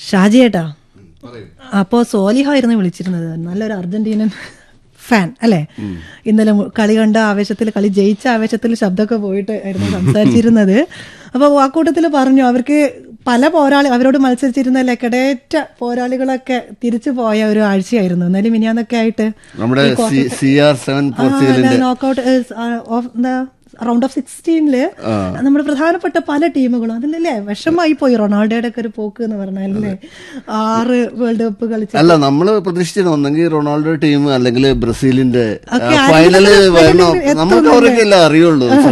ഷാജിയേട്ടാ അപ്പോ സോലിഹായിരുന്നു വിളിച്ചിരുന്നത് നല്ലൊരു അർജന്റീനൻ ഫാൻ അല്ലെ ഇന്നലെ മു- കളി കണ്ട ആവേശത്തിൽ കളി ജയിച്ച ആവേശത്തിൽ ശബ്ദമൊക്കെ പോയിട്ട് ആയിരുന്നു സംസാരിച്ചിരുന്നത് അപ്പൊ ആ കൂട്ടത്തിൽ പറഞ്ഞു അവർക്ക് പല പോരാളി അവരോട് മത്സരിച്ചിരുന്ന ലക്കടേറ്റ പോരാളികളൊക്കെ തിരിച്ചു പോയ ഒരു ആഴ്ചയായിരുന്നു എന്നാലും മിനിയാന്നൊക്കെ ആയിട്ട് നമ്മുടെ സി ആർ സെവൻ പോർച്ചുഗലിന്റെ നോക്കൗട്ട് എന്താ റൗണ്ട് ഓഫ് സിക്സ്റ്റീനില് നമ്മുടെ പ്രധാനപ്പെട്ട പല ടീമുകളും അതിലല്ലേ വിഷമായി പോയി റൊണാൾഡോയുടെ ഒക്കെ ഒരു പോക്ക് എന്ന് പറഞ്ഞാലല്ലേ ആറ് വേൾഡ് കപ്പ് കളിച്ച അല്ല നമ്മള് പ്രതീക്ഷിച്ചിരുന്നു ഒന്നെങ്കിൽ റൊണാൾഡോ ടീം അല്ലെങ്കിൽ ബ്രസീലിന്റെ ഒക്കെ ഫൈനല് ആരെങ്കിലും വരണം എത്തുമെന്നല്ലേ? നമുക്ക് അവർക്കെല്ലാം അറിയുള്ളൂ